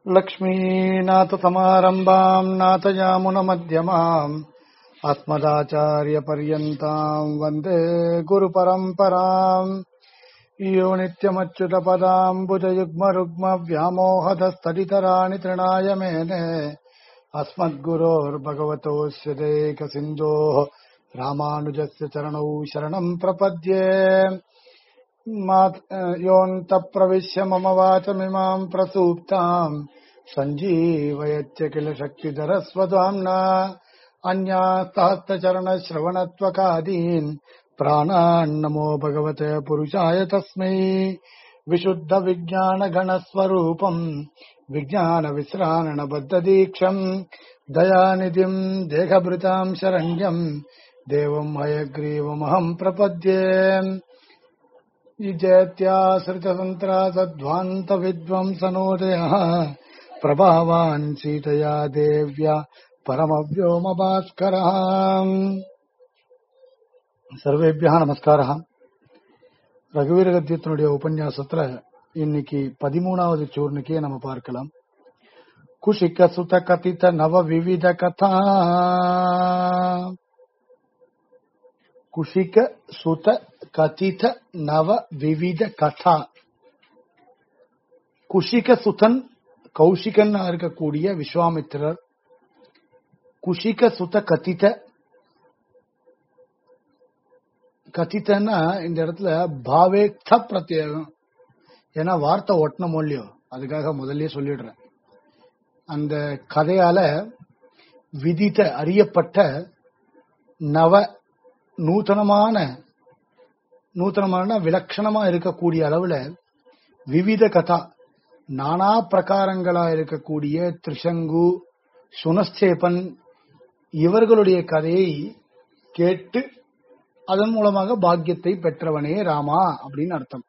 लक्ष्मीनाथसमारम्भाम् नाथयामुनमध्यमाम् अस्मदाचार्यपर्यन्ताम् वन्दे गुरुपरम्पराम् यो नित्यमच्युतपदाम्बुजयुग्मरुग्मव्यामोहदस्तडितराणि तृणाय मेने अस्मद्गुरोर्भगवतोऽस्य देकसिन्धोः रामानुजस्य चरणौ शरणम् प्रपद्ये योऽन्तप्रविश्य मम वाचमिमाम् प्रसूप्ताम् सञ्जीवयत्य किल शक्तिधरस्वधाम्ना अन्यास्तहस्तचरणश्रवणत्वकादीन् प्राणान्नमो भगवते पुरुषाय तस्मै विशुद्धविज्ञानगणस्वरूपम् विज्ञानविश्राणबद्धदीक्षम् दयानिधिम् देहभृताम् शरण्यम् देवम् हयग्रीवमहम् प्रपद्ये विजयत्याश्रितसन्त्रासध्वान्तविद्वंसनोदयः प्रभावान् सीतया देव्या परमव्योमभास्करः சர்வேபியா நமஸ்காரா ரகுவீர கத்தியத்தினுடைய உபன்யாசத்துல இன்னைக்கு பதிமூணாவது சூர்ணிக்கையை நம்ம பார்க்கலாம் குஷிக சுத கதித நவ விவித கதா குஷிக சுத கதித நவ விவித கதா குஷிக சுதன் கௌஷிகன் இருக்கக்கூடிய விஸ்வாமித்திரர் குஷிக சுத கதித கதித்தன்னா இந்த இடத்துல பாவேக்த பிரத்யேகம் ஏன்னா வார்த்தை ஒட்டணும் இல்லையோ அதுக்காக முதல்லயே சொல்லிடுறேன் அந்த கதையால விதித்த அறியப்பட்ட நவ நூத்தனமான நூத்தனமான விலட்சணமா இருக்கக்கூடிய அளவுல விவித கதா நானா பிரகாரங்களா இருக்கக்கூடிய திரிசங்கு சுனஸ்தேபன் இவர்களுடைய கதையை கேட்டு அதன் மூலமாக பாக்கியத்தை பெற்றவனே ராமா அப்படின்னு அர்த்தம்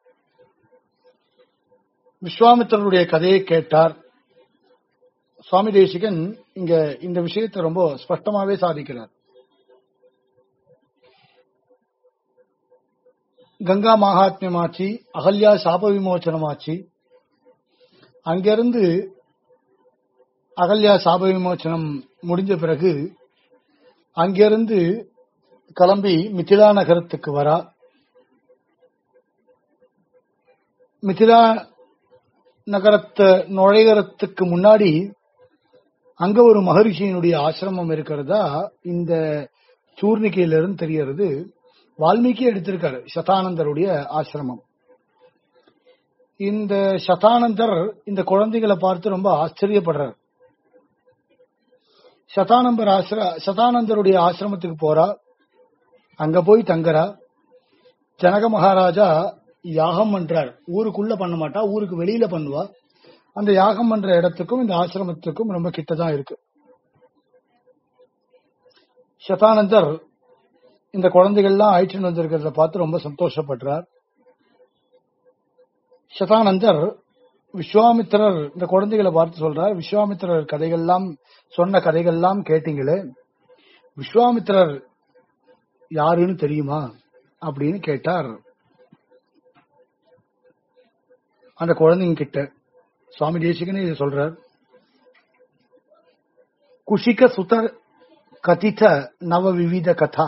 விஸ்வாமித்திரருடைய கதையை கேட்டார் சுவாமி தேசிகன் இங்க இந்த விஷயத்தை ரொம்ப ஸ்பஷ்டமாவே சாதிக்கிறார் கங்கா மகாத்மியமாச்சு அகல்யா சாப விமோச்சனமாச்சு அங்கிருந்து அகல்யா சாப விமோச்சனம் முடிஞ்ச பிறகு அங்கிருந்து கிளம்பி மிथिला நகரத்துக்கு வரா மிथिला நகரத்தை நுழைகிறதுக்கு முன்னாடி அங்க ஒரு மகரிஷியினுடைய ஆசிரமம் இருக்கிறதா இந்த சூர்ணிக்கையிலிருந்து தெரியறது வால்மீகி எடுத்திருக்காரு சதானந்தருடைய ஆசிரமம் இந்த சதானந்தர் இந்த குழந்தைகளை பார்த்து ரொம்ப ஆச்சரியப்படுறார் சதானந்தர் ஆசிர சதானந்தருடைய ஆசிரமத்துக்கு போறா அங்க போய் தங்குறா ஜனக மகாராஜா யாகம் பண்றார் ஊருக்குள்ள பண்ண மாட்டா ஊருக்கு வெளியில பண்ணுவா அந்த யாகம் பண்ற இடத்துக்கும் இந்த ஆசிரமத்துக்கும் ரொம்ப கிட்டதான் இருக்கு சதானந்தர் இந்த குழந்தைகள்லாம் ஆயிடுச்சுன்னு வந்திருக்கிறத பார்த்து ரொம்ப சந்தோஷப்படுறார் சதானந்தர் விஸ்வாமித்திரர் இந்த குழந்தைகளை பார்த்து சொல்றார் விஸ்வாமித்திரர் கதைகள்லாம் சொன்ன கதைகள்லாம் கேட்டீங்களே விஸ்வாமித்திரர் யாருன்னு தெரியுமா அப்படின்னு கேட்டார் அந்த குழந்தைங்க கிட்ட சுவாமி தேசிகனே இதை சொல்றார் குஷிக சுத கதித நவ விவித கதா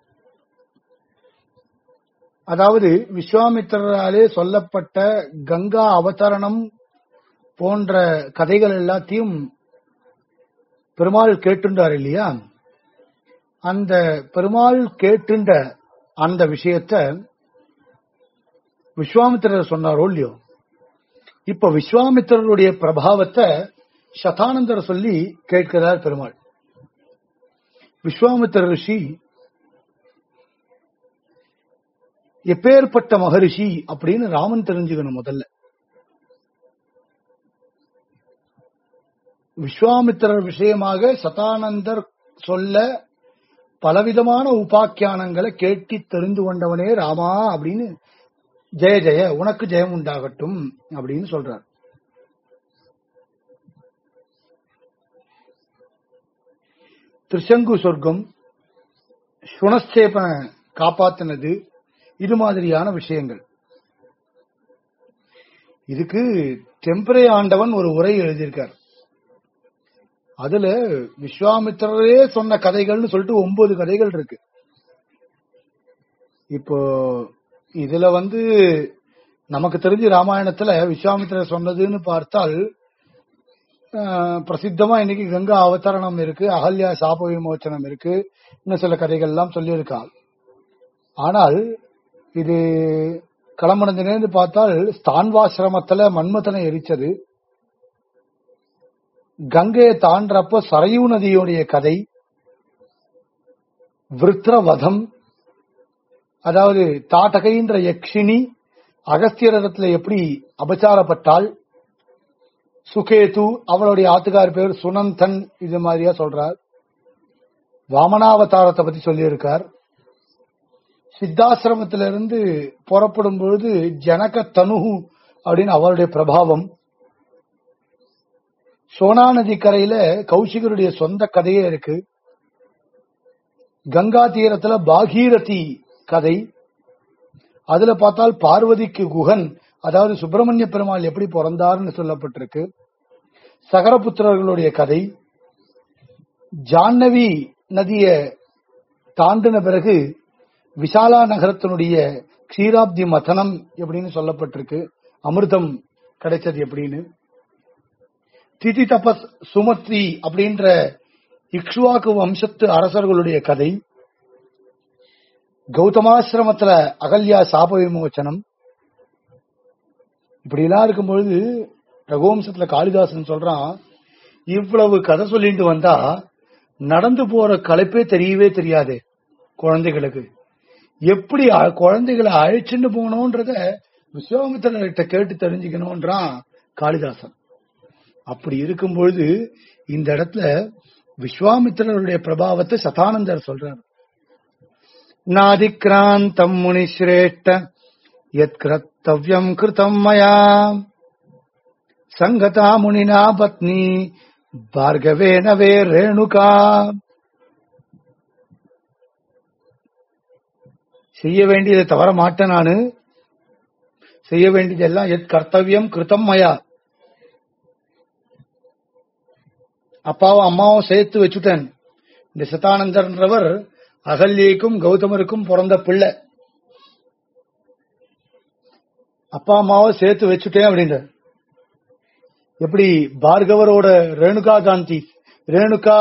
அதாவது விஸ்வாமித்திரராலே சொல்லப்பட்ட கங்கா அவதரணம் போன்ற கதைகள் எல்லாத்தையும் பெருமாள் கேட்டுண்டார் இல்லையா அந்த பெருமாள் கேட்டுண்ட அந்த விஷயத்த விஸ்வாமித்திரர் சொன்னாரோ இல்லையோ இப்ப விஸ்வாமித்திரருடைய பிரபாவத்தை சதானந்தர் சொல்லி கேட்கிறார் பெருமாள் விஸ்வாமித்திர ரிஷி எப்பேற்பட்ட மகரிஷி அப்படின்னு ராமன் தெரிஞ்சுக்கணும் முதல்ல விஸ்வாமித்திரர் விஷயமாக சதானந்தர் சொல்ல பலவிதமான உபாக்கியானங்களை கேட்டி தெரிந்து கொண்டவனே ராமா அப்படின்னு ஜெய ஜெய உனக்கு ஜெயம் உண்டாகட்டும் அப்படின்னு சொல்றார் திருசங்கு சொர்க்கம் சுனஸ்தேபனை காப்பாத்தினது இது மாதிரியான விஷயங்கள் இதுக்கு டெம்பரே ஆண்டவன் ஒரு உரை எழுதியிருக்கார் அதுல விஸ்வாமித்திரரே சொன்ன கதைகள்னு சொல்லிட்டு ஒன்பது கதைகள் இருக்கு இப்போ இதுல வந்து நமக்கு தெரிஞ்சு ராமாயணத்துல விஸ்வாமித்திரர் சொன்னதுன்னு பார்த்தால் ஆஹ், பிரசித்தமா இன்னைக்கு கங்கா அவதரணம் இருக்கு அகல்யா சாப விமோச்சனம் இருக்கு இன்னும் சில கதைகள் எல்லாம் சொல்லியிருக்கா ஆனால் இது களமடைஞ்சினேன்னு பார்த்தால் ஸ்தான்வாசிரமத்துல மன்மதனை எரிச்சது கங்கையை தாண்டறப்ப சரையு நதியுடைய கதை விருத்ரவதம் அதாவது தாட்டகைன்ற யக்ஷினி அகஸ்தியரிடத்துல எப்படி அபச்சாரப்பட்டாள் சுகேது அவளுடைய ஆத்துக்கார் பேர் சுனந்தன் இது மாதிரியா சொல்றார் வாமனாவதாரத்தை பத்தி சொல்லியிருக்கார் சித்தாசிரமத்திலிருந்து புறப்படும் பொழுது ஜனக தனுகு அப்படின்னு அவருடைய பிரபாவம் சோனா நதி கரையில கௌஷிகருடைய சொந்த கதையே இருக்கு கங்கா தீரத்துல பாகீரதி கதை அதுல பார்த்தால் பார்வதிக்கு குகன் அதாவது சுப்பிரமணிய பெருமாள் எப்படி பிறந்தார்னு சொல்லப்பட்டிருக்கு சகரபுத்திரர்களுடைய கதை ஜான்னவி நதிய தாண்டின பிறகு விசாலா நகரத்தினுடைய க்ஷீராப்தி மதனம் எப்படின்னு சொல்லப்பட்டிருக்கு அமிர்தம் கிடைச்சது எப்படின்னு திதி தபஸ் சுமத்ரி அப்படின்ற இக்ஷுவாக்கு வம்சத்து அரசர்களுடைய கதை கௌதமாசிரமத்துல அகல்யா சாப விமோச்சனம் இப்படி எல்லாம் இருக்கும் பொழுது ரகுவம்சத்துல காளிதாசன் சொல்றான் இவ்வளவு கதை சொல்லிட்டு வந்தா நடந்து போற களைப்பே தெரியவே தெரியாது குழந்தைகளுக்கு எப்படி அ- குழந்தைகளை அழைச்சிட்டு போகணும்ன்றத விஸ்வாமித்திரர்கிட்ட கேட்டு தெரிஞ்சுக்கணும்ன்றான் காளிதாசன் அப்படி இருக்கும் பொழுது இந்த இடத்துல விஸ்வாமித்திரருடைய பிரபாவத்தை சதானந்தர் சொல்றார் நாதிக்ராந்தம் முனிஸ்ரேஷ்ட யத் கர்த்தவ்யம் கிருதம் மயா சங்கதா முனினா பத்னி பார்கவேன வே ரேணுகா செய்ய வேண்டியதை தவற மாட்டேன் நானு செய்ய வேண்டியதெல்லாம் எத் கர்த்தவியம் கிருதம் மயா அப்பாவும் அம்மாவும் சேர்த்து வச்சுட்டேன் இந்த சதானந்தர்ன்றவர் அகல்யைக்கும் கௌதமருக்கும் பிறந்த பிள்ளை அப்பா அம்மாவை சேர்த்து வச்சுட்டேன் அப்படின்ற எப்படி பார்கவரோட ரேணுகா காந்தி ரேணுகா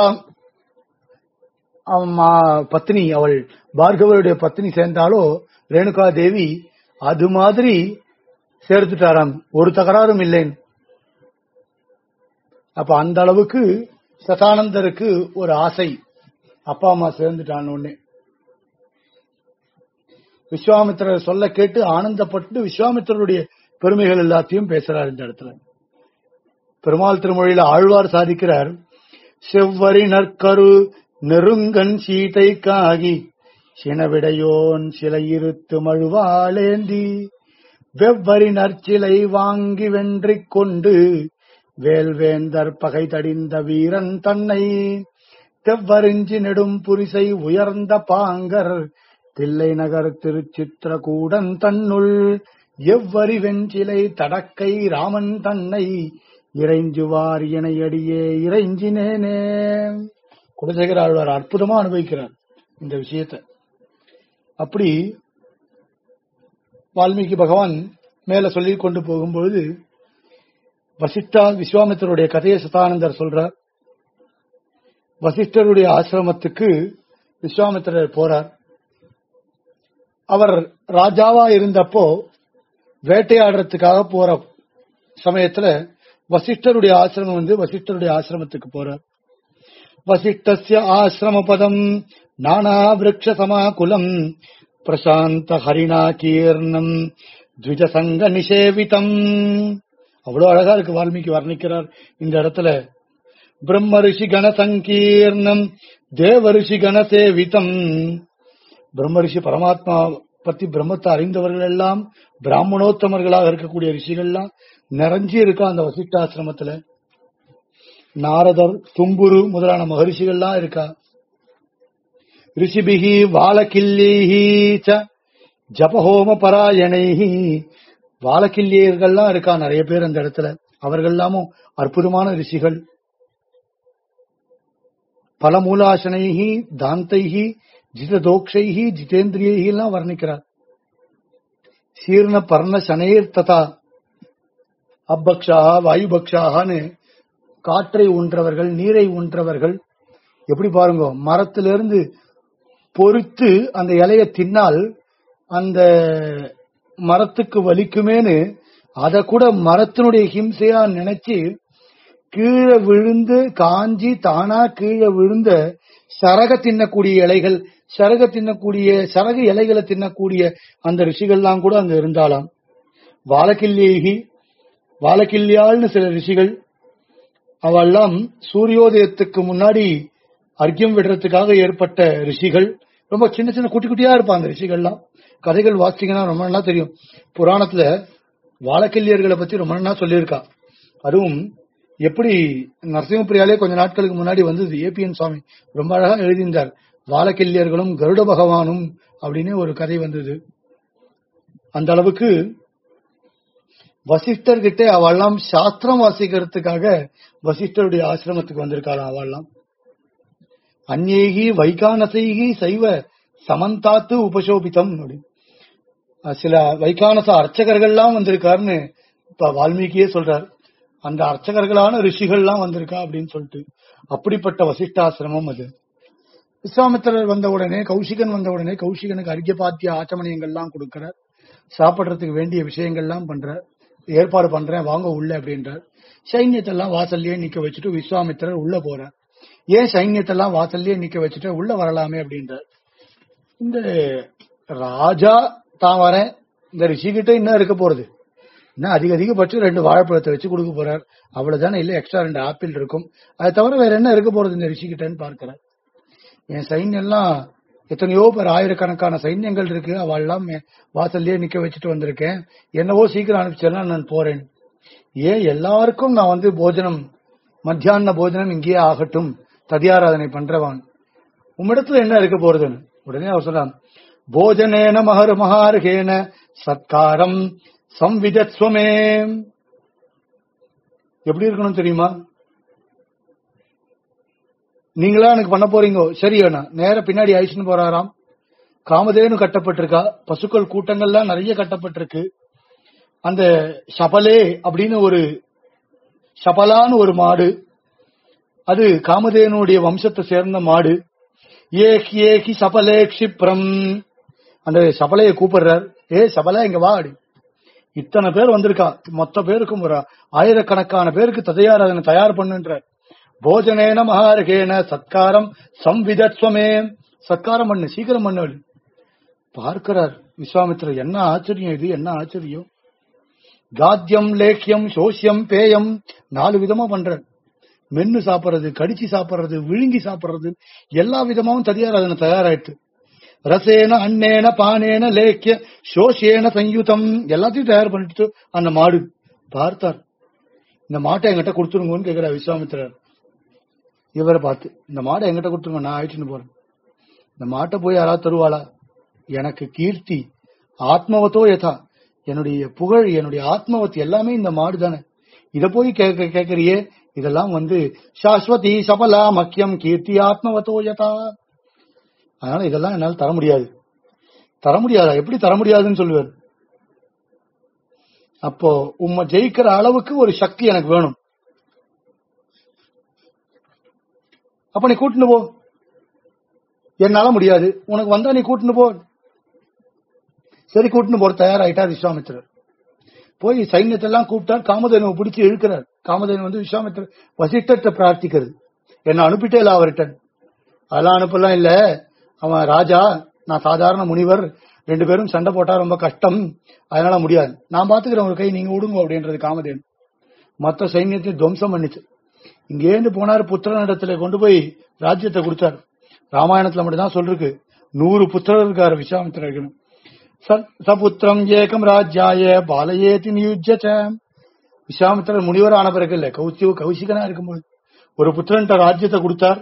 அம்மா பத்னி அவள் பார்கவருடைய பத்னி சேர்ந்தாலோ ரேணுகா தேவி அது மாதிரி சேர்த்துட்டாராம் ஒரு தகராறும் இல்லைன்னு அப்ப அந்த அளவுக்கு சதானந்தருக்கு ஒரு ஆசை அப்பா அம்மா சேர்ந்துட்டான்னு உடனே விஸ்வாமித்திரர் சொல்ல கேட்டு ஆனந்தப்பட்டு விஸ்வாமித்திரருடைய பெருமைகள் எல்லாத்தையும் பேசுறார் இந்த இடத்துல பெருமாள் திருமொழியில ஆழ்வார் சாதிக்கிறார் செவ்வரி நற்கரு நெருங்கன் சீதைக்காகி சினவிடையோன் சிலை இருத்து மழுவாளேந்தி வெவ்வரி நற்சிலை வாங்கி வென்றிக் கொண்டு வேல்வேந்தர் பகை தடிந்த வீரன் தன்னை தெவ்வரிஞ்சி நெடும் புரிசை உயர்ந்த பாங்கர் தில்லை நகர் திருச்சித்திரகூடன் தன்னுள் எவ்வரி வெஞ்சிலை தடக்கை ராமன் தன்னை இறைஞ்சுவார் இணையடியே இறைஞ்சினேனே குலசேகர ஆழ்வார் அற்புதமா அனுபவிக்கிறார் இந்த விஷயத்தை அப்படி வால்மீகி பகவான் மேல சொல்லி கொண்டு போகும்பொழுது வசிஷ்டா விஸ்வாமித்தருடைய கதையை சதானந்தர் சொல்றார் வசிஷ்டருடைய ஆசிரமத்துக்கு விஸ்வாமித்திரர் போறார் அவர் ராஜாவா இருந்தப்போ வேட்டையாடுறதுக்காக போற சமயத்துல வசிஷ்டருடைய ஆசிரமம் வந்து வசிஷ்டருடைய ஆசிரமத்துக்கு போறார் வசிஷ்டஸ்ய ஆசிரம பதம் நானா விரக்ஷ சமாகுலம் பிரசாந்த ஹரிணா கீர்ணம் த்விஜசங்க நிஷேவிதம் அவ்வளவு அழகா இருக்கு வால்மீகி வர்ணிக்கிறார் இந்த இடத்துல பிரம்ம ரிஷி கண சங்கீர்ணம் தேவ ரிஷி கண சேவிதம் பிரம்ம ரிஷி பரமாத்மா பத்தி பிரம்மத்தை அறிந்தவர்கள் எல்லாம் பிராமணோத்தமர்களாக இருக்கக்கூடிய ரிஷிகள்லாம் நிறைஞ்சி இருக்கா அந்த வசிஷ்டாசிரமத்துல நாரதர் தும்புரு முதலான மகரிஷிகள்லாம் இருக்கா ரிஷிபிகி வாலகில்லிஹி ச ஜபஹோம பராயணைஹி வாலக்கில்லியர்கள்லாம் இருக்கா நிறைய பேர் அந்த இடத்துல அவர்கள் எல்லாமும் அற்புதமான ரிஷிகள் பலமூலாசனைகி தாந்தைகி ஜிததோக்ஷைகி ஜிதேந்திரியைகி எல்லாம் வர்ணிக்கிறார் சீர்ண பர்ண சனைர் ததா அப்பக்ஷாக வாயுபக்ஷாகனு காற்றை உன்றவர்கள் நீரை உன்றவர்கள் எப்படி பாருங்க மரத்திலிருந்து பொறுத்து அந்த இலைய தின்னால் அந்த மரத்துக்கு வலிக்குமேன்னு அத கூட மரத்தினுடைய ஹிம்சையா நினைச்சு கீழே விழுந்து காஞ்சி தானா கீழே விழுந்த சரக தின்னக்கூடிய இலைகள் சரக தின்னக்கூடிய சரக இலைகளை தின்னக்கூடிய அந்த ரிஷிகள்லாம் கூட அங்க இருந்தாலாம் வாழக்கில்லேகி வாழக்கில்யாள்னு சில ரிஷிகள் அவெல்லாம் சூரியோதயத்துக்கு முன்னாடி அர்க்கியம் விடுறதுக்காக ஏற்பட்ட ரிஷிகள் ரொம்ப சின்ன சின்ன குட்டி குட்டியா இருப்பாங்க ரிஷிகள்லாம் கதைகள் வாசிச்சீங்கன்னா ரொம்ப நல்லா தெரியும் புராணத்துல வாழக்கில்லியர்களை பத்தி ரொம்ப நல்லா சொல்லியிருக்கா அதுவும் எப்படி நரசிம்மபிரியாலே கொஞ்ச நாட்களுக்கு முன்னாடி வந்தது ஏபிஎன் சுவாமி ரொம்ப அழகா எழுதியிருந்தார் வாழக்கில்லியர்களும் கருட பகவானும் அப்படின்னு ஒரு கதை வந்தது அந்த அளவுக்கு வசிஷ்டர் கிட்ட அவெல்லாம் சாஸ்திரம் வாசிக்கிறதுக்காக வசிஷ்டருடைய ஆசிரமத்துக்கு வந்திருக்காளாம் அவெல்லாம் அந்நேகி வைகானசைகி சைவ சமந்தாத்து உபசோபிதம் அப்படின்னு. அஹ் சில வைகானச அர்ச்சகர்கள்லாம் வந்திருக்காருன்னு இப்ப வால்மீகியே சொல்றார் அந்த அர்ச்சகர்களான ரிஷிகள்லாம் வந்திருக்கா அப்படின்னு சொல்லிட்டு அப்படிப்பட்ட வசிஷ்டாசிரமம் அது விஸ்வாமித்திரர் வந்த உடனே கௌஷிகன் வந்த உடனே கௌஷிகனுக்கு அர்க்கியபாத்திய ஆச்சமணியங்கள்லாம் கொடுக்கிறார் சாப்பிடுறதுக்கு வேண்டிய விஷயங்கள்லாம் பண்றார் ஏற்பாடு பண்றேன் வாங்க உள்ள அப்படின்றார் சைன்யத்தெல்லாம் வாசல்லயே நிக்க வச்சுட்டு விஸ்வாமித்திரர் உள்ள போறார் ஏன் சைன்யத்தெல்லாம் வாசல்லயே நிக்க வச்சுட்டு உள்ள வரலாமே அப்படின்றார் இந்த ராஜா தான் வரேன் இந்த ரிஷிகிட்ட என்ன இருக்க போறது இன்னும் அதிக அதிகபட்சம் ரெண்டு வாழைப்பழத்தை வச்சு கொடுக்க போறார் அவ்வளவுதானே இல்ல எக்ஸ்ட்ரா ரெண்டு ஆப்பிள் இருக்கும் அதை தவிர வேற என்ன இருக்க போறது இந்த ரிஷிகிட்டன்னு பார்க்கிறார் என் சைன்யம் எல்லாம் எத்தனையோ பேர் ஆயிரக்கணக்கான சைன்யங்கள் இருக்கு அவெல்லாம் என் வாசல்லயே நிக்க வச்சுட்டு வந்திருக்கேன் என்னவோ சீக்கிரம் அனுப்பிச்சேன்னா நான் போறேன் ஏன் எல்லாருக்கும் நான் வந்து போஜனம் மத்தியான போஜனம் இங்கேயே ஆகட்டும் ததியாராதனை பண்றவன் உம்மிடத்துல என்ன இருக்க போறதுன்னு உடனே அவர் சொல்றான் போஜனேன மகர் மகார்கேன சத்காரம் சம்விதத்வமே எப்படி இருக்கணும் தெரியுமா நீங்களா எனக்கு பண்ண போறீங்க சரி அண்ணா நேர பின்னாடி அழிச்சுன்னு போறாராம் காமதேனு கட்டப்பட்டிருக்கா பசுக்கள் கூட்டங்கள்லாம் நிறைய கட்டப்பட்டிருக்கு அந்த சபலே அப்படின்னு ஒரு சபலான்னு ஒரு மாடு அது காமதேனுடைய வம்சத்தை சேர்ந்த மாடு ஏகி ஏகி சபலே க்ஷிப்ரம் அந்த சபலைய கூப்பிடுறார் ஏ சபல இங்க வா அப்படி இத்தனை பேர் வந்திருக்கா மொத்த பேருக்கும் ஒரு ஆயிரக்கணக்கான பேருக்கு ததையாராதனை தயார் பண்ணுன்றார் போஜனேன மகாரகேன சத்காரம் சம்விதத்வமே சத்காரம் பண்ணு சீக்கிரம் பண்ணு அப்படி. பார்க்கிறார் விஸ்வாமித்திரர் என்ன ஆச்சரியம் இது என்ன ஆச்சரியம் காத்தியம் லேக்கியம் சோசியம் பேயம் நாலு விதமா பண்றார் மென்னு சாப்பிடுறது கடிச்சு சாப்பிடுறது விழுங்கி சாப்பிடுறது எல்லா விதமாவும் தயாராதனை தயாராயிட்டு ரசேன அன்னேன பானேன லேக்கிய சோஷேன சயுதம் எல்லாத்தையும் தயார் பண்ணிட்டு அந்த மாடு பார்த்தார் இந்த மாட்டை என்கிட்ட கொடுத்துருங்கன்னு கேக்குறார் விஸ்வாமித்திரர் இவரை பார்த்து இந்த மாடை என்கிட்ட கொடுத்துருங்க நான் ஆயிடுச்சுன்னு போறேன் இந்த மாட்டை போய் யாராவது தருவாளா எனக்கு கீர்த்தி ஆத்மவத்தோ யதா என்னுடைய புகழ் என்னுடைய ஆத்மவத் எல்லாமே இந்த மாடு தானே இத போய் கேட்க கேட்கறியே இதெல்லாம் வந்து சாஸ்வதி சபலா மக்கியம் கீர்த்தி ஆத்மவத்தோ யதா அதனால இதெல்லாம் என்னால தர முடியாது தர முடியாதா எப்படி தர முடியாதுன்னு சொல்லுவார் அப்போ உம்மை ஜெயிக்கிற அளவுக்கு ஒரு சக்தி எனக்கு வேணும் அப்ப நீ கூட்டின்னு போ என்னால முடியாது உனக்கு வந்தா நீ கூட்டின்னு போ சரி கூட்டின்னு போற தயாராயிட்டார் விஸ்வாமித்திரர் போய் சைன்யத்தெல்லாம் கூப்பிட்டார் காமதேனுவை பிடிச்சு இழுக்கிறார் காமதேனு வந்து விஸ்வாமித்திரர் வசிஷ்டத்தை பிரார்த்திக்கிறது என்ன அனுப்பிட்டே இல்ல அவர்கிட்ட அதெல்லாம் அனுப்பலாம் இல்ல அவன் ராஜா நான் சாதாரண முனிவர் ரெண்டு பேரும் சண்டை போட்டா ரொம்ப கஷ்டம் அதனால முடியாது நான் பாத்துக்கிறேன் ஒரு கை நீங்க விடுங்க அப்படின்றது காமதேனு மத்த சைன்யத்தை துவம்சம் பண்ணிச்சு இங்கேருந்து போனார் புத்திரனிடத்துல கொண்டு போய் ராஜ்யத்தை கொடுத்தார் ராமாயணத்துல மட்டும்தான் சொல்லிருக்கு நூறு புத்திரர் இருக்காரு விஸ்வாமித்திரருக்கு ச- சபுத்திரம் ஏகம் ராஜ்யாய பாலயேதி நியுஜ்ய ச. விஸ்வாமித்திரர் முனிவர் ஆன பிறகு இல்ல கௌசி கௌசிகனா இருக்கும்போது ஒரு புத்திரன்ட்ட ராஜ்யத்தை கொடுத்தார்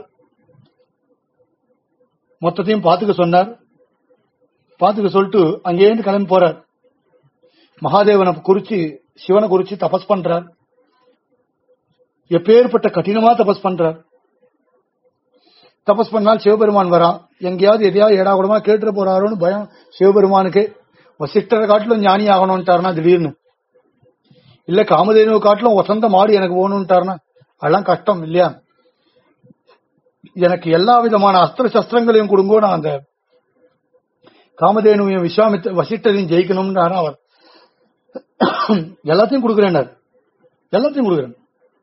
மொத்தத்தையும் பாத்துக்க சொன்னார் பாத்துக்க சொல்லிட்டு அங்கேருந்து கிளம்பி போறார் மகாதேவனை குறிச்சு சிவனை குறிச்சு தபஸ் பண்றார் எப்பேற்பட்ட கடினமா தபஸ் பண்றார் தபஸ் பண்ணால் சிவபெருமான் வரான் எங்கேயாவது எதையாவது ஏடா கூடமா கேட்டுட்டு போறாரோன்னு பயம் சிவபெருமானுக்கு வசிஷ்டரை காட்டிலும் ஞானி ஆகணும்ட்டாருனா திடீர்னு இல்ல காமதேனுவை காட்டிலும் வசந்த மாடு எனக்கு போகணும்ட்டாருனா அதெல்லாம் கஷ்டம் இல்லையா எனக்கு எல்லா விதமான அஸ்திர சஸ்திரங்களையும் கொடுங்கோ நான் அந்த காமதேனுவையும் விஸ்வாமித்த வசிஷ்டரையும் ஜெயிக்கணும்னு அவர் எல்லாத்தையும் கொடுக்குறேன்னார் எல்லாத்தையும் கொடுக்குறேன்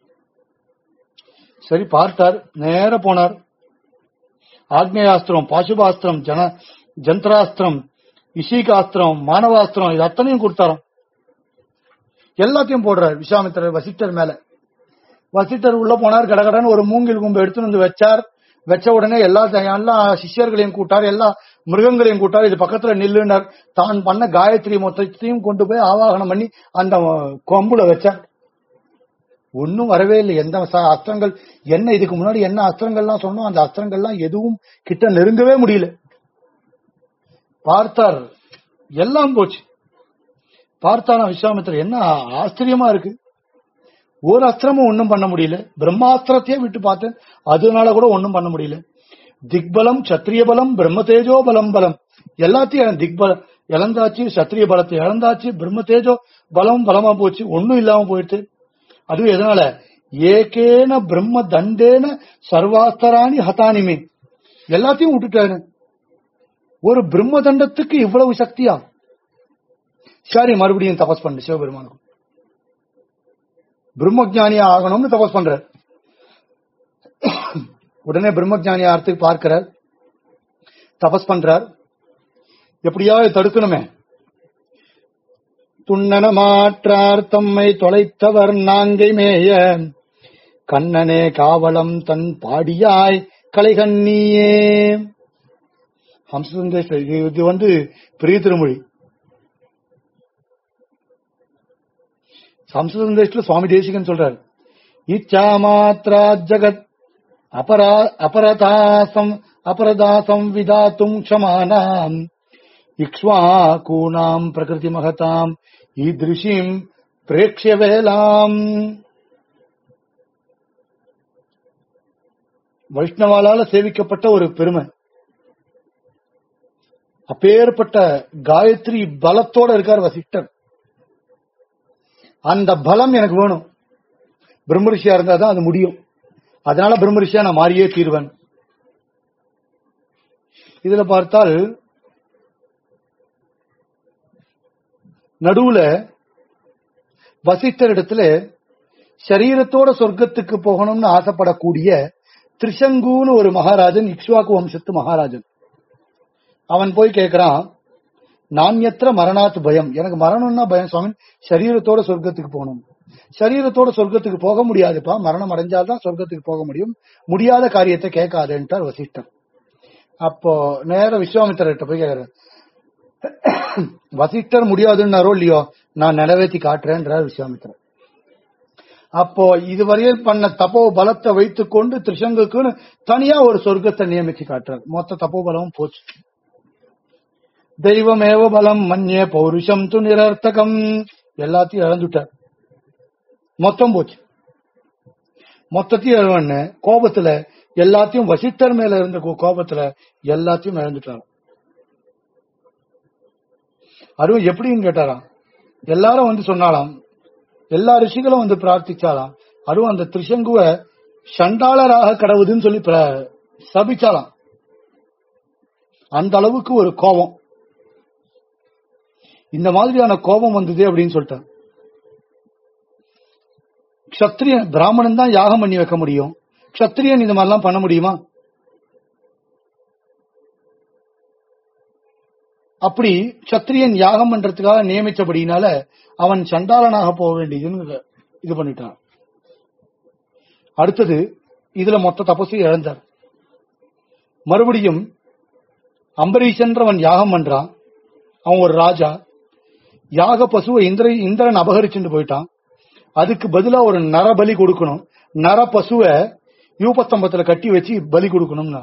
சரி பார்த்தார் நேர போனார் ஆக்னேயாஸ்திரம் பாசுபாஸ்திரம் ஜன ஜந்திராஸ்திரம் இஷிகாஸ்திரம் மானவாஸ்திரம் இது அத்தனையும் கொடுத்தாராம் எல்லாத்தையும் போடுறார் விஸ்வாமித்திரர் வசிஷ்டர் மேல வசிஷ்டர் உள்ள போனார் கடகடன்னு ஒரு மூங்கில் கும்பு எடுத்துன்னு வந்து வச்சார் வச்ச உடனே எல்லா எல்லா சிஷ்யர்களையும் கூட்டார் எல்லா மிருகங்களையும் கூட்டார் இது பக்கத்துல நில்லுனார் தான் பண்ண காயத்ரி மொத்தத்தையும் கொண்டு போய் ஆவாகனம் பண்ணி அந்த கொம்புல வச்சார் ஒன்னும் வரவே இல்லை எந்த ச- அஸ்திரங்கள் என்ன இதுக்கு முன்னாடி என்ன அஸ்திரங்கள்லாம் சொன்னோம் அந்த அஸ்திரங்கள்லாம் எதுவும் கிட்ட நெருங்கவே முடியல பார்த்தார் எல்லாம் போச்சு பார்த்தானா விஸ்வாமித்திரர் என்ன ஆச்சரியமா இருக்கு ஒரு அஸ்திரமும் ஒண்ணும் பண்ண முடியல பிரம்மாஸ்திரத்தையே விட்டு பார்த்தேன் அதனால கூட ஒண்ணும் பண்ண முடியல திக்பலம் சத்திரிய பலம் பிரம்ம தேஜோ பலம் பலம் எல்லாத்தையும் திக்பல இழந்தாச்சு சத்திரிய பலத்தை இழந்தாச்சு பிரம்ம தேஜோ பலம் பலமா போச்சு ஒண்ணும் இல்லாம போயிடுச்சு அதுவும் எதனால ஏகேன பிரம்ம தண்டேன சர்வாஸ்தராணி ஹதானிமே எல்லாத்தையும் விட்டுட்டாரு ஒரு பிரம்ம தண்டத்துக்கு இவ்வளவு சக்தியா சரி மறுபடியும் தபஸ் பண்ணு சிவபெருமானுக்கு பிரம்மஜானியா ஆகணும்னு தபஸ் பண்றார் உடனே பிரம்மஜானி ஆகிறதுக்கு பார்க்கிறார் தபஸ் பண்றார் எப்படியாவது தடுக்கணுமே துண்ணன மாற்றார் தம்மை தொலைத்தவர் நாங்கை மேய கண்ணனே காவலம் தன் பாடியாய் கலைகண்ணியே ஹம்சந்தேஷ் இது இது வந்து பெரிய திருமொழி ஹம்சந்தேஷ்ல சுவாமி தேசிகன் சொல்றாரு இச்சா மாத்ரா ஜகத் அபரா அபரதாசம் அபரதாசம் விதாத்தும் க்ஷமானாம் இக்ஷ்வாகூணாம் பிரகிருதி மகதாம் ஈதிருஷிம் பிரேக்ஷ வேலாம் வைஷ்ணவாலால சேவிக்கப்பட்ட ஒரு பெருமை அப்பேற்பட்ட காயத்ரி பலத்தோட இருக்கார் வசிஷ்டர் அந்த பலம் எனக்கு வேணும் பிரம்மரிஷியா இருந்தா தான் அது முடியும் அதனால பிரம்மரிஷியா நான் மாறியே தீர்வேன் இதுல பார்த்தால் நடுவுல வசிஷ்டர் இடத்துல சரீரத்தோட சொர்க்கத்துக்கு போகணும்னு ஆசைப்படக்கூடிய திரிசங்குன்னு ஒரு மகாராஜன் இக்ஷ்வாக்கு வம்சத்து மகாராஜன் அவன் போய் கேக்குறான் நான் எத்திர மரணாத்து பயம் எனக்கு மரணம்னா பயம் சுவாமி சரீரத்தோட சொர்க்கத்துக்கு போகணும் சரீரத்தோட சொர்க்கத்துக்கு போக முடியாதுப்பா மரணம் அடைஞ்சால்தான் சொர்க்கத்துக்கு போக முடியும் முடியாத காரியத்தை கேட்காதேன்ட்டார் வசிஷ்டர் அப்போ நேர விஸ்வாமித்திரர்கிட்ட போய் கேக்குறாரு வசிஷ்டர் முடியாதுன்னாரோ இல்லையோ நான் நிறைவேற்றி காட்டுறேன்றார் விஸ்வாமித்திரர் அப்போ இதுவரையில் பண்ண தப்போ பலத்தை வைத்துக் கொண்டு திரிசங்குக்குன்னு தனியா ஒரு சொர்க்கத்தை நியமிச்சு காட்டுறார் மொத்த தப்போ பலமும் போச்சு தெய்வமேவ பலம் மன்னிய பௌருஷம் து நிரர்த்தகம் எல்லாத்தையும் இழந்துட்டார் மொத்தம் போச்சு மொத்தத்தையும் இழவன்னு கோபத்துல எல்லாத்தையும் வசிஷ்டர் மேல இருந்த கோ- கோபத்துல எல்லாத்தையும் இழந்துட்டாராம் அதுவும் எப்படின்னு கேட்டாராம் எல்லாரும் வந்து சொன்னாலாம் எல்லா ரிஷிகளும் வந்து பிரார்த்திச்சாலாம் அதுவும் அந்த திரிசங்குவ சண்டாளராக கடவுதுன்னு சொல்லி பிர- சபிச்சாலாம் அந்த அளவுக்கு ஒரு கோபம் இந்த மாதிரியான கோபம் வந்தது அப்படின்னு சொல்லிட்டான் க்ஷத்ரியன் பிராமணன் தான் யாகம் பண்ணி வைக்க முடியும் க்ஷத்ரியன் இந்த மாதிரிலாம் பண்ண முடியுமா அப்படி க்ஷத்ரியன் யாகம் பண்றதுக்காக நியமிச்சபடினால அவன் சண்டாளனாக போக வேண்டியதுன்னு இது பண்ணிட்டான் அடுத்தது இதுல மொத்த தபசு இழந்தார் மறுபடியும் அம்பரீஷன்றவன் யாகம் பண்றான் அவன் ஒரு ராஜா யாக பசுவை இந்திர இந்திரன் அபகரிச்சுட்டு போயிட்டான் அதுக்கு பதிலா ஒரு நர பலி கொடுக்கணும் நர பசுவை யூபத்தம்பத்துல கட்டி வச்சு பலி கொடுக்கணும்னா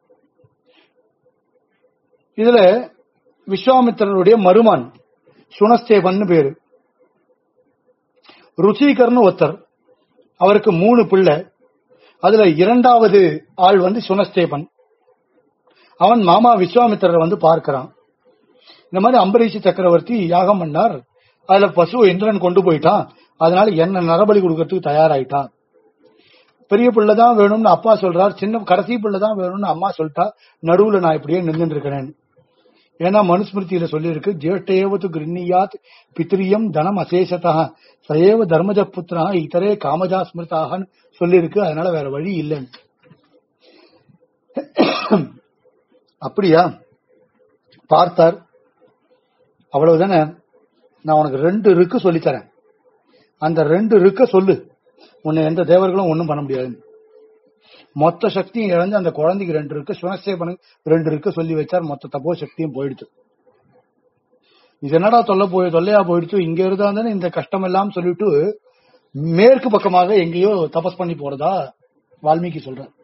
இதுல விஸ்வாமித்திரருடைய மருமான் சுனஸ்தேவன் பேரு ருச்சிகர்னு ஒருத்தர் அவருக்கு மூணு பிள்ளை அதுல இரண்டாவது ஆள் வந்து சுனஸ்தேபன் அவன் மாமா விஸ்வாமித்திரரை வந்து பார்க்கிறான் இந்த மாதிரி அம்பரீஷ் சக்கரவர்த்தி யாகம் பண்ணார் அதுல பசுவை இந்திரன் கொண்டு போயிட்டான் அதனால என்ன நரபலி கொடுக்கறதுக்கு தயாராயிட்டான் பெரிய பிள்ளை தான் வேணும்னு அப்பா சொல்றார் சின்ன கடைசி பிள்ளை தான் வேணும்னு அம்மா சொல்லிட்டா நடுவுல நான் இப்படியே நின்றுட்டு இருக்கிறேன் ஏன்னா மனுஸ்மிருதியில சொல்லியிருக்கு ஜேஷ்டேவது கிருண்ணியாத் பித்ரியம் தனம் அசேஷதா சயேவ தர்மஜ புத்திரா இத்தரே காமஜா ஸ்மிருதாகன்னு சொல்லியிருக்கு அதனால வேற வழி இல்லைன்னு அப்படியா பார்த்தார் அவ்வளவுதானே நான் உனக்கு ரெண்டு ருக்கு சொல்லித்தரேன் அந்த ரெண்டு ருக்க சொல்லு உன்னை எந்த தேவர்களும் ஒண்ணும் பண்ண முடியாது மொத்த சக்தியும் இழந்து அந்த குழந்தைக்கு ரெண்டு இருக்கு சுனசேபனு ரெண்டு இருக்கு சொல்லி வச்சார் மொத்த தப்போ சக்தியும் போயிடுச்சு இது என்னடா தொல்லை போய் தொல்லையா போயிடுச்சு இங்க இருந்தா தானே இந்த கஷ்டம் எல்லாம் சொல்லிட்டு மேற்கு பக்கமாக எங்கேயோ தபஸ் பண்ணி போறதா வால்மீகி சொல்றார்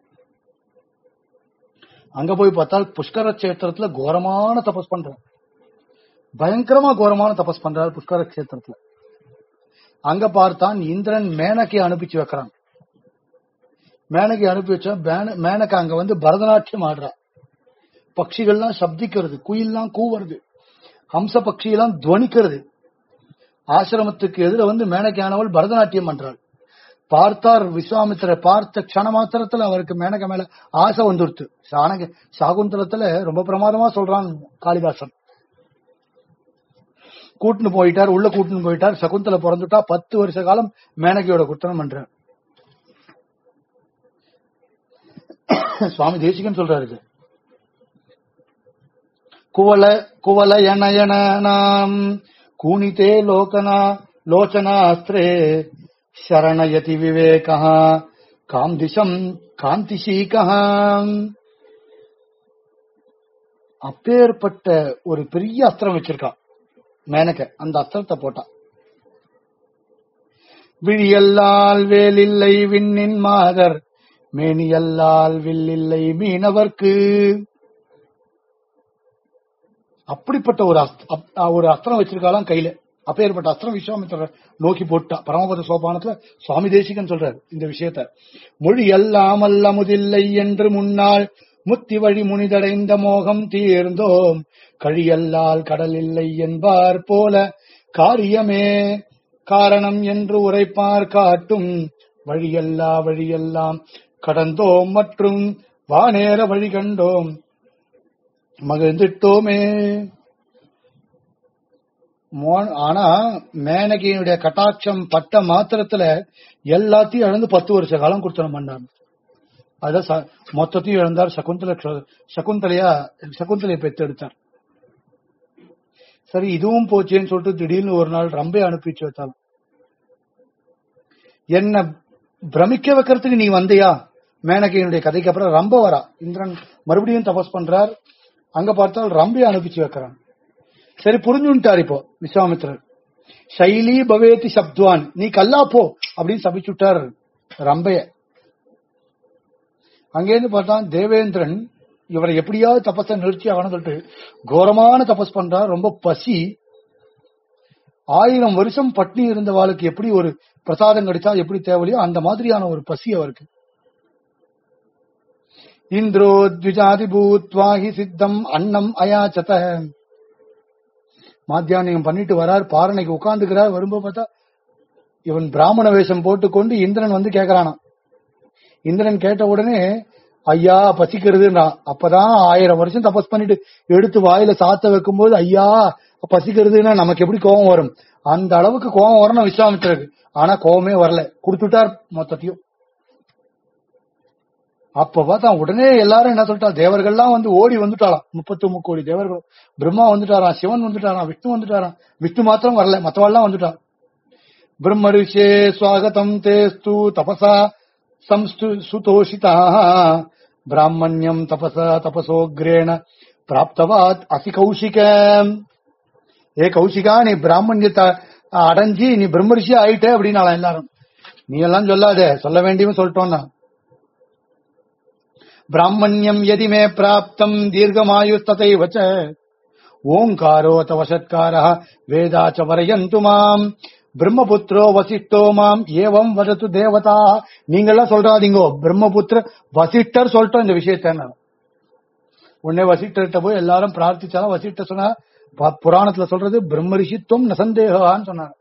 அங்க போய் பார்த்தால் புஷ்கர கஷேத்திரத்துல கோரமான தபஸ் பண்றார் பயங்கரமா கோரமான தபஸ் பண்றார் புஷ்கர கஷேத்திரத்துல அங்க பார்த்தான் இந்திரன் மேனக்கை அனுப்பிச்சு வைக்கிறான் மேனகை அனுப்பி வச்சா மேன- மேனகா அங்க வந்து பரதநாட்டியம் ஆடுறா பட்சிகள்லாம் சப்திக்கிறது குயில்லாம் கூவுறது ஹம்ச பட்சியெல்லாம் துவனிக்கிறது ஆசிரமத்துக்கு எதிர வந்து மேனகையானவள் பரதநாட்டியம் பண்றாள் பார்த்தார் விஸ்வாமித்திர பார்த்த க்ஷண மாத்திரத்துல அவருக்கு மேனக மேல ஆசை வந்துடுத்து சாணக சாகுந்தலத்துல ரொம்ப பிரமாதமா சொல்றான் காளிதாசன் கூட்டுன்னு போயிட்டார் உள்ள கூட்டுன்னு போயிட்டார் சகுந்தலை பிறந்துட்டா பத்து வருஷ காலம் மேனகையோட குத்தனம் பண்றார் சுவாமி தேசிகன் சொல்றாரு இது குவல குவல என என நாம் கூணிதே லோகனா லோச்சனாஸ்திரே சரணயதி விவேக காம் திசம் காந்திசீக அப்பேற்பட்ட ஒரு பெரிய அஸ்திரம் வச்சிருக்கான் மேனக அந்த அஸ்திரத்தை போட்டான் விழியல்லால் வேலில்லை விண்ணின் மாதர் மேனியல்லால் வில்லில்லை மீனவர்க்கு அப்படிப்பட்ட ஒரு அஸ்த- அப்- ஒரு அஸ்திரம் வச்சிருக்காளாம் கையில அப்பேற்பட்ட அஸ்திரம் விஸ்வாமித்திரர் நோக்கி போட்டா பரமபத சோபானத்துல சுவாமி தேசிகன் சொல்றாரு இந்த விஷயத்த மொழி அல்லாமல் அமுதில்லை என்று முன்னால் முத்தி வழி முனிதடைந்த மோகம் தீர்ந்தோம் கழியல்லால் கடல் இல்லை என்பார் போல காரியமே காரணம் என்று உரைப்பார் காட்டும் வழியல்லா வழியெல்லாம் கடந்தோம் மற்றும் வானேற வழி கண்டோம் மகிழ்ந்துட்டோமே மோ- ஆனா மேனகியினுடைய கட்டாட்சம் பட்ட மாத்திரத்துல எல்லாத்தையும் இழந்து பத்து வருஷ காலம் கொடுத்தனம் பண்ணார் அதான் ச- மொத்தத்தையும் இழந்தார் சகுந்தல சகுந்தலையா சகுந்தலையை பெற்றெடுத்தார் சரி இதுவும் போச்சேன்னு சொல்லிட்டு திடீர்னு ஒரு நாள் ரம்பை அனுப்பிச்சு வச்சாலும் என்ன பிரமிக்க வைக்கிறதுக்கு நீ வந்தியா மேனகையினுடைய கதைக்கு அப்புறம் ரம்ப வரா இந்திரன் மறுபடியும் தபஸ் பண்றார் அங்க பார்த்தால் ரம்பையை அனுப்பிச்சு வைக்கிறான் சரி புரிஞ்சுட்டார் இப்போ விஸ்வாமித்திரர் சைலி பவேதி சப்துவான் நீ கல்லா போ அப்படின்னு சபிச்சுட்டார் ரம்பைய அங்கேருந்து பார்த்தான் தேவேந்திரன் இவரை எப்படியாவது தபஸை நிறுத்தி ஆகணும் சொல்லிட்டு கோரமான தபஸ் பண்றார் ரொம்ப பசி ஆயிரம் வருஷம் பட்னி இருந்தவாளுக்கு எப்படி ஒரு பிரசாதம் கிடைச்சா எப்படி தேவையோ அந்த மாதிரியான ஒரு பசி அவருக்கு இந்திரோ த்விஜாதி பூத்வாகி சித்தம் அன்னம் அயாச்சத மாத்தியானியம் பண்ணிட்டு வரார் பாரணைக்கு உட்கார்ந்துக்கிறார் வரும்போது பார்த்தா இவன் பிராமண வேஷம் போட்டுக்கொண்டு இந்திரன் வந்து கேக்குறானாம் இந்திரன் கேட்ட உடனே ஐயா பசிக்கிறதுன்றான் அப்பதான் ஆயிரம் வருஷம் தபஸ் பண்ணிட்டு எடுத்து வாயில சாத்த வைக்கும்போது ஐயா பசிக்கிறதுன்னா நமக்கு எப்படி கோபம் வரும் அந்த அளவுக்கு கோபம் வரணும் விஸ்வாமித்திரருக்கு ஆனா கோபமே வரல கொடுத்துட்டார் மொத்தத்தையும் அப்ப பார்த்தா உடனே எல்லாரும் என்ன சொல்லிட்டா தேவர்கள்லாம் வந்து ஓடி வந்துட்டாளாம் முப்பத்து முக்கோடி தேவர்களும் பிரம்மா வந்துட்டாராம் சிவன் வந்துட்டாராம் விஷ்ணு வந்துட்டாராம் விஷ்ணு மாத்திரம் வரல மத்தவாள்லாம் வந்துட்டா பிரம்ம ரிஷே ஸ்வாகதம் தேஸ்து தபசா சம்ஸ்து சுதோஷிதா பிராமணியம் தபசா தபசோக்ரேண பிராப்தவாத் அசி கௌஷிக ஏ கௌஷிகா நீ பிராமணியத்தை அடைஞ்சி நீ பிரம்ம ரிஷி ஆயிட்ட அப்படின்னாலாம் எல்லாரும் நீ எல்லாம் சொல்லாத சொல்ல வேண்டியவன் சொல்லிட்டோம்னா பிராமணியம் எதி மே பிராப்தம் தீர்க்கமாயுஸ்ததைவ ச ஓங்காரோ தவசத்கார வேதாச்ச வரையந்து மாம் பிரம்மபுத்திரோ வசிஷ்டோ மாம் ஏவம் வதத்து தேவதா நீங்கெல்லாம் சொல்றாதீங்கோ பிரம்மபுத்திர வசிஷ்டர் சொல்லிட்டோம் இந்த விஷயத்த உடனே வசிஷ்டர்கிட்ட போய் எல்லாரும் பிரார்த்திச்சாலும் வசிஷ்டர் சொன்னா ப- புராணத்துல சொல்றது பிரம்ம ரிஷித்துவம் நசந்தேகான்னு சொன்னாங்க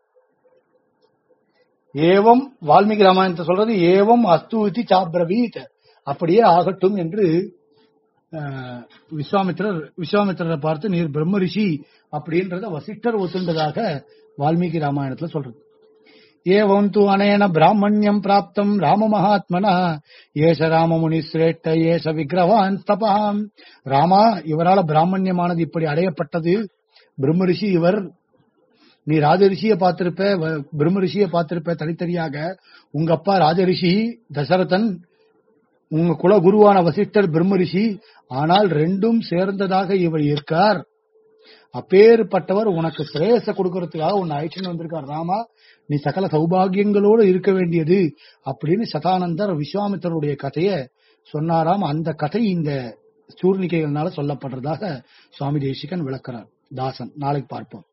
ஏவம் வால்மீகி ராமாயணத்தை சொல்றது ஏவம் அஸ்து இதி சாப்ரவீத் அப்படியே ஆகட்டும் என்று அஹ், விஸ்வாமித்திரர் விஸ்வாமித்திரரை பார்த்து நீர் பிரம்ம ரிஷி அப்படின்றத வசிஷ்டர் ஒத்துண்டதாக வால்மீகி ராமாயணத்துல சொல்றது ஏவம் து அனேன பிராமணியம் பிராப்தம் ராம மகாத்மனா ஏச ராமமுனி சிரேஷ்ட ஏச விக்கிரவான் தபாம் ராமா இவரால பிராமணியமானது இப்படி அடையப்பட்டது பிரம்ம ரிஷி இவர் நீ ராஜரிஷிய பார்த்திருப்ப வ- பிரம்ம ரிஷிய பார்த்திருப்ப தனித்தனியாக உங்க அப்பா ராஜரிஷி தசரதன் உங்க குல குருவான வசிஷ்டர் பிரம்ம ரிஷி ஆனால் ரெண்டும் சேர்ந்ததாக இவர் இருக்கார் அப்பேற்பட்டவர் உனக்கு சிரேயச கொடுக்கறதுக்காக உன்னை அழைச்சுன்னு வந்திருக்கார் ராமா நீ சகல சௌபாகியங்களோடு இருக்க வேண்டியது அப்படின்னு சதானந்தர் விஸ்வாமித்தருடைய கதையை சொன்னாராம் அந்த கதை இந்த சூர்ணிகைகள்னால சொல்லப்படுறதாக சுவாமி தேசிகன் விளக்குறார் தாசன் நாளைக்கு பார்ப்போம்